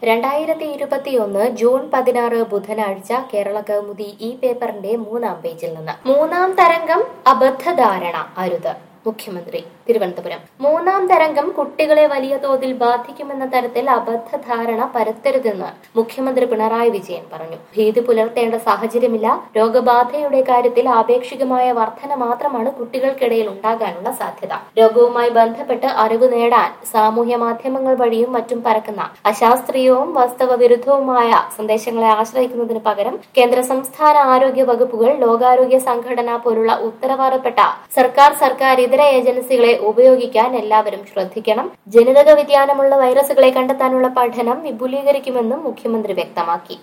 രണ്ടായിരത്തി ഇരുപത്തിയൊന്ന് ജൂൺ പതിനാറ് ബുധനാഴ്ച കേരള കൗമുദി ഈ പേപ്പറിന്റെ മൂന്നാം പേജിൽ നിന്ന് മൂന്നാം തരംഗം അബദ്ധധാരണ അരുത് മുഖ്യമന്ത്രി തിരുവനന്തപുരം മൂന്നാം തരംഗം കുട്ടികളെ വലിയ തോതിൽ ബാധിക്കുമെന്ന തരത്തിൽ അബദ്ധധാരണ പരത്തരുതെന്ന് മുഖ്യമന്ത്രി പിണറായി വിജയൻ പറഞ്ഞു ഭീതി പുലർത്തേണ്ട സാഹചര്യമില്ല രോഗബാധയുടെ കാര്യത്തിൽ ആപേക്ഷികമായ വർധന മാത്രമാണ് കുട്ടികൾക്കിടയിൽ ഉണ്ടാകാനുള്ള സാധ്യത രോഗവുമായി ബന്ധപ്പെട്ട് അറിവ് നേടാൻ സാമൂഹ്യ മാധ്യമങ്ങൾ വഴിയും മറ്റും പരക്കുന്ന അശാസ്ത്രീയവും വാസ്തവ വിരുദ്ധവുമായ സന്ദേശങ്ങളെ ആശ്രയിക്കുന്നതിന് പകരം കേന്ദ്ര സംസ്ഥാന ആരോഗ്യ വകുപ്പുകൾ ലോകാരോഗ്യ സംഘടന പോലുള്ള ഉത്തരവാദപ്പെട്ട സർക്കാർ സർക്കാർ ഇതര ഏജൻസികളെ ഉപയോഗിക്കാൻ എല്ലാവരും ശ്രദ്ധിക്കണം ജനിതക വ്യതിയാനമുള്ള വൈറസുകളെ കണ്ടെത്താനുള്ള പഠനം വിപുലീകരിക്കുമെന്നും മുഖ്യമന്ത്രി വ്യക്തമാക്കി